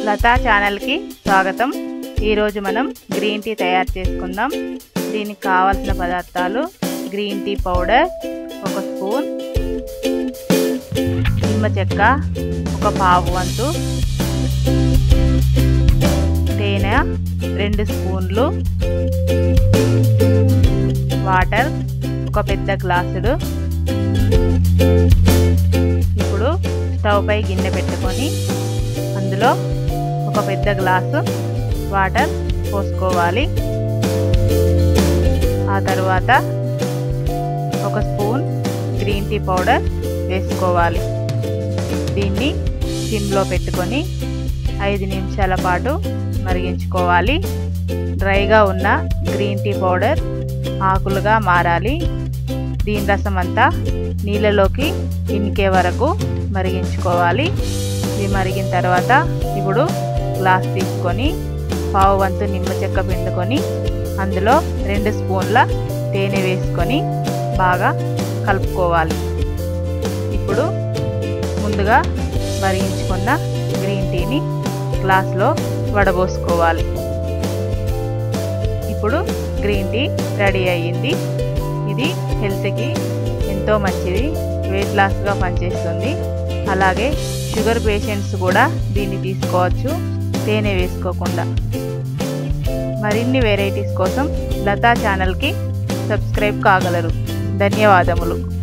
లతా ఛానల్కి స్వాగతం ఈరోజు మనం గ్రీన్ టీ తయారు చేసుకుందాం దీనికి కావాల్సిన పదార్థాలు గ్రీన్ టీ పౌడర్ ఒక స్పూన్ నిమ్మ చెక్క ఒక పావు వంతు తేనె రెండు స్పూన్లు వాటర్ ఒక పెద్ద గ్లాసుడు ఇప్పుడు స్టవ్ పై గిన్నె పెట్టుకొని అందులో ఒక పెద్ద గ్లాసు వాటర్ పోసుకోవాలి ఆ తర్వాత ఒక స్పూన్ గ్రీన్ టీ పౌడర్ వేసుకోవాలి దీన్ని సిమ్లో పెట్టుకొని ఐదు నిమిషాల పాటు మరిగించుకోవాలి డ్రైగా ఉన్న గ్రీన్ టీ పౌడర్ ఆకులుగా మారాలి దీని రసం అంతా నీళ్ళలోకి ఇనికే వరకు మరిగించుకోవాలి ఇది మరిగిన తర్వాత ఇప్పుడు గ్లాస్ తీసుకొని పావు వంతు నిమ్మ చెక్క పిండుకొని అందులో రెండు స్పూన్ల తేనె వేసుకొని బాగా కలుపుకోవాలి ఇప్పుడు ముందుగా మరిగించుకున్న గ్రీన్ టీని గ్లాస్లో వడబోసుకోవాలి ఇప్పుడు గ్రీన్ టీ రెడీ అయ్యింది ఇది హెల్త్కి ఎంతో మంచిది వెయిట్ లాస్గా పనిచేస్తుంది అలాగే షుగర్ పేషెంట్స్ కూడా దీన్ని తీసుకోవచ్చు తేనె వేసుకోకుండా మరిన్ని వెరైటీస్ కోసం లతా ఛానల్కి సబ్స్క్రైబ్ కాగలరు ధన్యవాదములు